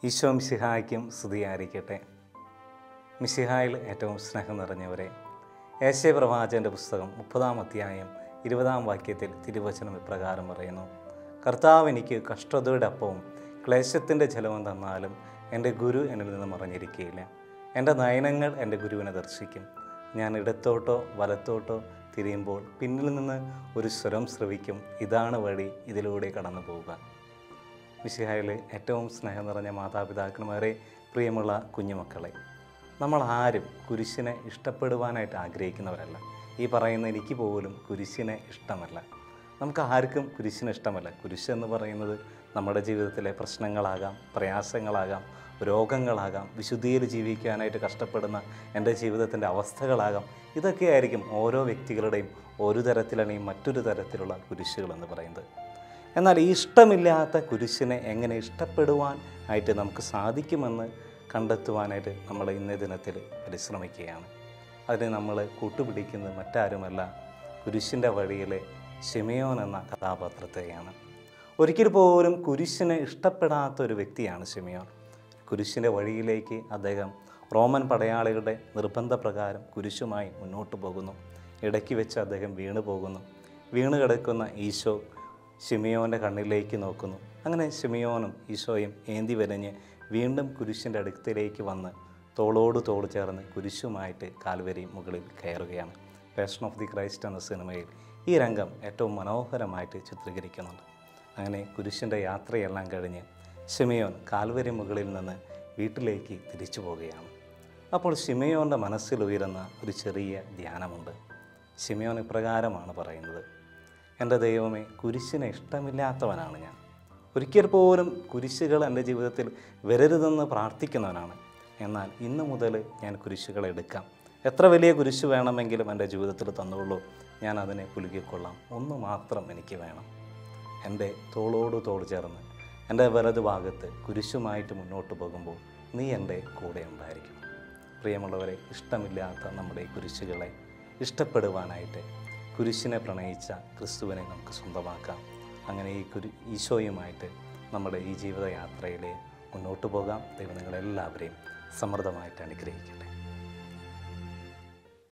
ഈശോ മിശിഹായ്ക്കും സ്തുതിയായിരിക്കട്ടെ മിശിഹായിൽ ഏറ്റവും സ്നേഹം നിറഞ്ഞവരെ ഏശയ പ്രവാചകൻ്റെ പുസ്തകം മുപ്പതാം അധ്യായം ഇരുപതാം വാക്യത്തിൽ തിരുവചനം ഇപ്രകാരം പറയുന്നു കർത്താവ് എനിക്ക് കഷ്ടതയുടെ അപ്പവും ക്ലേശത്തിൻ്റെ ജലവും തന്നാലും എൻ്റെ ഗുരു എന്നിൽ നിന്ന് മറഞ്ഞിരിക്കുകയില്ല എൻ്റെ നയനങ്ങൾ എൻ്റെ ഗുരുവിനെ ദർശിക്കും ഞാൻ ഇടത്തോട്ടോ വലത്തോട്ടോ തിരിയുമ്പോൾ പിന്നിൽ നിന്ന് ഒരു സ്വരം ശ്രവിക്കും ഇതാണ് വഴി ഇതിലൂടെ കടന്നു പോവുക മിശിഹായിൽ ഏറ്റവും സ്നേഹം നിറഞ്ഞ മാതാപിതാക്കന്മാരെ പ്രിയമുള്ള കുഞ്ഞുമക്കളെ നമ്മൾ ആരും കുരിശിനെ ഇഷ്ടപ്പെടുവാനായിട്ട് ആഗ്രഹിക്കുന്നവരല്ല ഈ പറയുന്ന എനിക്ക് പോലും കുരിശിനെ ഇഷ്ടമല്ല നമുക്ക് ആർക്കും കുരിശിനെ ഇഷ്ടമല്ല കുരിശ് എന്ന് പറയുന്നത് നമ്മുടെ ജീവിതത്തിലെ പ്രശ്നങ്ങളാകാം പ്രയാസങ്ങളാകാം രോഗങ്ങളാകാം വിശുദ്ധിയിൽ ജീവിക്കാനായിട്ട് കഷ്ടപ്പെടുന്ന എൻ്റെ ജീവിതത്തിൻ്റെ അവസ്ഥകളാകാം ഇതൊക്കെയായിരിക്കും ഓരോ വ്യക്തികളുടെയും ഒരു തരത്തിലാണെങ്കിൽ മറ്റൊരു തരത്തിലുള്ള കുരിശുകൾ എന്ന് പറയുന്നത് എന്നാൽ ഈ ഇഷ്ടമില്ലാത്ത കുരിശിനെ എങ്ങനെ ഇഷ്ടപ്പെടുവാൻ ആയിട്ട് നമുക്ക് സാധിക്കുമെന്ന് കണ്ടെത്തുവാനായിട്ട് നമ്മൾ ഇന്നേ ദിനത്തിൽ പരിശ്രമിക്കുകയാണ് അതിന് നമ്മൾ കൂട്ടുപിടിക്കുന്നത് മറ്റാരുമല്ല കുരിശിൻ്റെ വഴിയിലെ ഷിമയോൻ എന്ന കഥാപാത്രത്തെയാണ് ഒരിക്കൽ പോലും കുരിശിനെ ഇഷ്ടപ്പെടാത്ത ഒരു വ്യക്തിയാണ് ഷിമയോൻ കുരിശിൻ്റെ വഴിയിലേക്ക് അദ്ദേഹം റോമൻ പടയാളികളുടെ നിർബന്ധപ്രകാരം കുരിശുമായി മുന്നോട്ട് പോകുന്നു ഇടയ്ക്ക് വെച്ച് അദ്ദേഹം വീണു പോകുന്നു വീണ് കിടക്കുന്ന ഈശോ ഷിമിയോൻ്റെ കണ്ണിലേക്ക് നോക്കുന്നു അങ്ങനെ ഷിമിയോനും ഈശോയും ഏന്തി വരഞ്ഞ് വീണ്ടും കുരിശിൻ്റെ അടുത്തിലേക്ക് വന്ന് തോളോട് തോൾ ചേർന്ന് കുരിശുമായിട്ട് കാൽവരി മുകളിൽ കയറുകയാണ് പാഷൻ ഓഫ് ദി ക്രൈസ്റ്റ് എന്ന സിനിമയിൽ ഈ രംഗം ഏറ്റവും മനോഹരമായിട്ട് ചിത്രീകരിക്കുന്നുണ്ട് അങ്ങനെ കുരിശിൻ്റെ യാത്രയെല്ലാം കഴിഞ്ഞ് ഷിമിയോൻ കാൽവരി മുകളിൽ നിന്ന് വീട്ടിലേക്ക് തിരിച്ചു പോവുകയാണ് അപ്പോൾ ഷിമിയോൻ്റെ മനസ്സിൽ ഉയരുന്ന ഒരു ചെറിയ ധ്യാനമുണ്ട് ഷിമിയോൻ ഇപ്രകാരമാണ് പറയുന്നത് എൻ്റെ ദൈവമേ കുരിശിനെ ഇഷ്ടമില്ലാത്തവനാണ് ഞാൻ ഒരിക്കൽ പോലും കുരിശുകൾ എൻ്റെ ജീവിതത്തിൽ വരരുതെന്ന് പ്രാർത്ഥിക്കുന്നവനാണ് എന്നാൽ ഇന്ന് മുതൽ ഞാൻ കുരിശുകൾ എടുക്കാം എത്ര വലിയ കുരിശ് വേണമെങ്കിലും എൻ്റെ ജീവിതത്തിൽ തന്നുള്ളൂ ഞാൻ അതിനെ പുലുകിക്കൊള്ളാം ഒന്ന് മാത്രം എനിക്ക് വേണം എൻ്റെ തോളോട് തോൾ ചേർന്ന് എൻ്റെ വലതു ഭാഗത്ത് കുരിശുമായിട്ട് മുന്നോട്ട് പോകുമ്പോൾ നീ എൻ്റെ കൂടെ ഉണ്ടായിരിക്കണം പ്രിയമുള്ളവരെ ഇഷ്ടമില്ലാത്ത നമ്മുടെ ഈ കുരിശുകളെ ഇഷ്ടപ്പെടുവാനായിട്ട് കുരിശിനെ പ്രണയിച്ച ക്രിസ്തുവിനെ നമുക്ക് സ്വന്തമാക്കാം അങ്ങനെ ഈ കുരു ഈശോയുമായിട്ട് നമ്മുടെ ഈ ജീവിതയാത്രയിൽ മുന്നോട്ട് പോകാം ദൈവം നിങ്ങളെല്ലാവരെയും സമൃദ്ധമായിട്ട് അനുഗ്രഹിക്കട്ടെ